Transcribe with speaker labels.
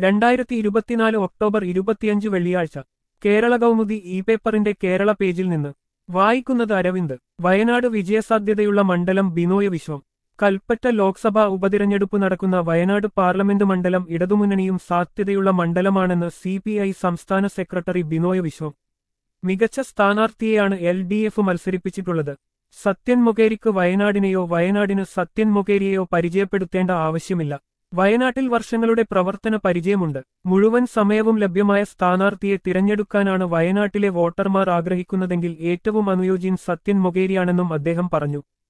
Speaker 1: രണ്ടായിരത്തി ഇരുപത്തിനാല് ഒക്ടോബർ ഇരുപത്തിയഞ്ച് വെള്ളിയാഴ്ച കേരള കൗമുദി ഇ പേപ്പറിന്റെ കേരള പേജിൽ നിന്ന് വായിക്കുന്നത് അരവിന്ദ് വയനാട് വിജയസാധ്യതയുള്ള മണ്ഡലം ബിനോയ് വിശ്വം കൽപ്പറ്റ ലോക്സഭാ ഉപതിരഞ്ഞെടുപ്പ് നടക്കുന്ന വയനാട് പാർലമെന്റ് മണ്ഡലം ഇടതുമുന്നണിയും സാധ്യതയുള്ള മണ്ഡലമാണെന്ന് സി സംസ്ഥാന സെക്രട്ടറി ബിനോയ് വിശ്വം മികച്ച സ്ഥാനാർത്ഥിയെയാണ് എൽ ഡി എഫ് മത്സരിപ്പിച്ചിട്ടുള്ളത് സത്യൻ മൊകേരിക്ക് വയനാടിനെയോ വയനാടിന് സത്യൻ മൊകേരിയെയോ പരിചയപ്പെടുത്തേണ്ട ആവശ്യമില്ല വയനാട്ടിൽ വർഷങ്ങളുടെ പ്രവർത്തന പരിചയമുണ്ട് മുഴുവൻ സമയവും ലഭ്യമായ സ്ഥാനാർത്ഥിയെ തിരഞ്ഞെടുക്കാനാണ് വയനാട്ടിലെ വോട്ടർമാർ ആഗ്രഹിക്കുന്നതെങ്കിൽ ഏറ്റവും അനുയോജ്യൻ സത്യൻ മൊകേരിയാണെന്നും അദ്ദേഹം പറഞ്ഞു